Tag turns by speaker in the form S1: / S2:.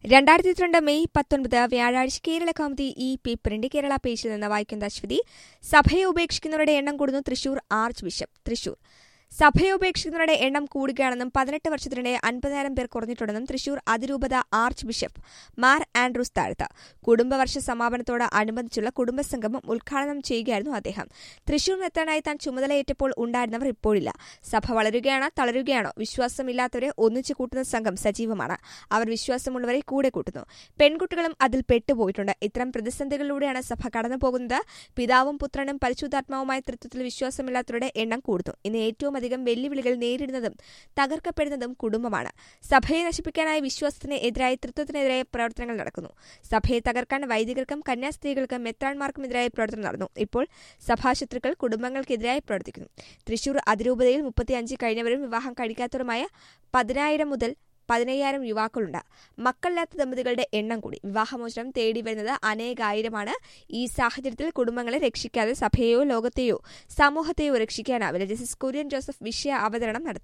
S1: രണ്ടായിരത്തി ഇരുപത്തിരണ്ട് മെയ് പത്തൊൻപത് വ്യാഴാഴ്ച കേരള കൗമുദി ഈ പേപ്പറിന്റെ കേരള പേജിൽ നിന്ന് വായിക്കുന്ന അശ്വതി സഭയെ ഉപേക്ഷിക്കുന്നവരുടെ എണ്ണം കൂടുന്നു തൃശൂർ ആർച്ച് ബിഷപ്പ് തൃശൂർ സഭയെ ഉപേക്ഷിക്കുന്നവരുടെ എണ്ണം കൂടുകയാണെന്നും പതിനെട്ട് വർഷത്തിനിടെ അൻപതിനായിരം പേർ കുറഞ്ഞിട്ടുണ്ടെന്നും തൃശൂർ അതിരൂപത archbishop Mar Andrews Thazhath കുടുംബവർഷ സമാപനത്തോട് അനുബന്ധിച്ചുള്ള കുടുംബസംഗമം ഉദ്ഘാടനം ചെയ്യുകയായിരുന്നു അദ്ദേഹം തൃശൂർ എത്താനായി താൻ ചുമതലയേറ്റപ്പോൾ ഉണ്ടായിരുന്നവർ ഇപ്പോഴില്ല സഭ വളരുകയാണോ തളരുകയാണോ വിശ്വാസമില്ലാത്തവരെ ഒന്നിച്ചു കൂട്ടുന്ന സംഘം സജീവമാണ് അവർ വിശ്വാസമുള്ളവരെ കൂടെ കൂട്ടുന്നു പെൺകുട്ടികളും അതിൽ പെട്ടുപോയിട്ടുണ്ട് ഇത്തരം പ്രതിസന്ധികളിലൂടെയാണ് സഭ കടന്നുപോകുന്നത് പിതാവും പുത്രനും പരിശുദ്ധാത്മാവുമായ തൃത്വത്തിൽ വിശ്വാസമില്ലാത്തവരുടെ എണ്ണം കൂടുന്നു ഇന്ന് ഏറ്റവും അധികം വെല്ലുവിളികൾ നേരിടുന്നതും തകർക്കപ്പെടുന്നതും കുടുംബമാണ് സഭയെ നശിപ്പിക്കാനായി വിശ്വാസത്തിന് എതിരായി തൃത്വത്തിനെതിരായ പ്രവർത്തനങ്ങൾ നടക്കുന്നു സഭയെ തകർക്കാൻ വൈദികർക്കും കന്യാസ്ത്രീകൾക്കും മെത്രാൻമാർക്കുമെതിരായ പ്രവർത്തനം നടന്നു ഇപ്പോൾ സഭാശത്രുക്കൾ കുടുംബങ്ങൾക്കെതിരായി പ്രവർത്തിക്കുന്നു തൃശൂർ അതിരൂപതയിൽ മുപ്പത്തിയഞ്ച് കഴിഞ്ഞവരും വിവാഹം കഴിക്കാത്തവരുമായ പതിനായിരം മുതൽ പതിനയ്യായിരം യുവാക്കളുണ്ട് മക്കളില്ലാത്ത ദമ്പതികളുടെ എണ്ണം കൂടി വിവാഹമോചനം തേടി വരുന്നത് അനേകായിരമാണ് ഈ സാഹചര്യത്തിൽ കുടുംബങ്ങളെ രക്ഷിക്കാതെ സഭയെയോ ലോകത്തെയോ സമൂഹത്തെയോ രക്ഷിക്കാനാവില്ല ജസ്റ്റിസ് കുര്യൻ ജോസഫ് വിഷയ അവതരണം നടത്തി